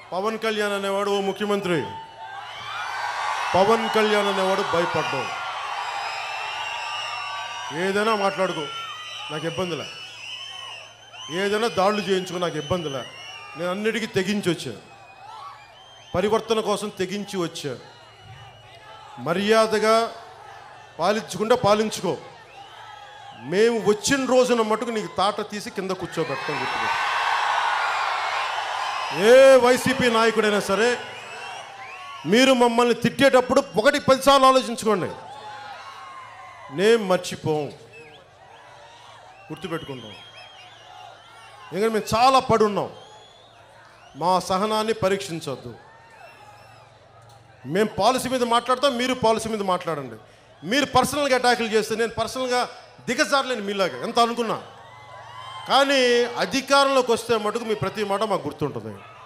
పవన్ కళ్యాణ్ అనేవాడు ఓ ముఖ్యమంత్రి పవన్ కళ్యాణ్ అనేవాడు భయపడ్డావు ఏదైనా మాట్లాడుకో నాకు ఇబ్బందిలే ఏదైనా దాడులు చేయించుకో నాకు ఇబ్బందిలే నేను అన్నిటికీ తెగించి వచ్చా పరివర్తన కోసం తెగించి వచ్చా మర్యాదగా పాలించకుండా పాలించుకో మేము వచ్చిన రోజున మటుకు నీకు తాట తీసి కింద కూర్చోబెడతాం గుర్తుపెట్టు ఏ వైసీపీ నాయకుడైనా సరే మీరు మమ్మల్ని తిట్టేటప్పుడు ఒకటి పదిసార్లు ఆలోచించుకోండి నేను మర్చిపోం గుర్తుపెట్టుకుంటాం ఎందుకంటే మేము చాలా పడున్నాం మా సహనాన్ని పరీక్షించొద్దు మేము పాలసీ మీద మాట్లాడతాం మీరు పాలసీ మీద మాట్లాడండి మీరు పర్సనల్గా అటాకులు చేస్తే నేను పర్సనల్గా దిగజారలేను మీలాగా ఎంత అనుకున్నా కానీ అధికారంలోకి వస్తే మటుకు మీ ప్రతి మాట మాకు గుర్తుంటుంది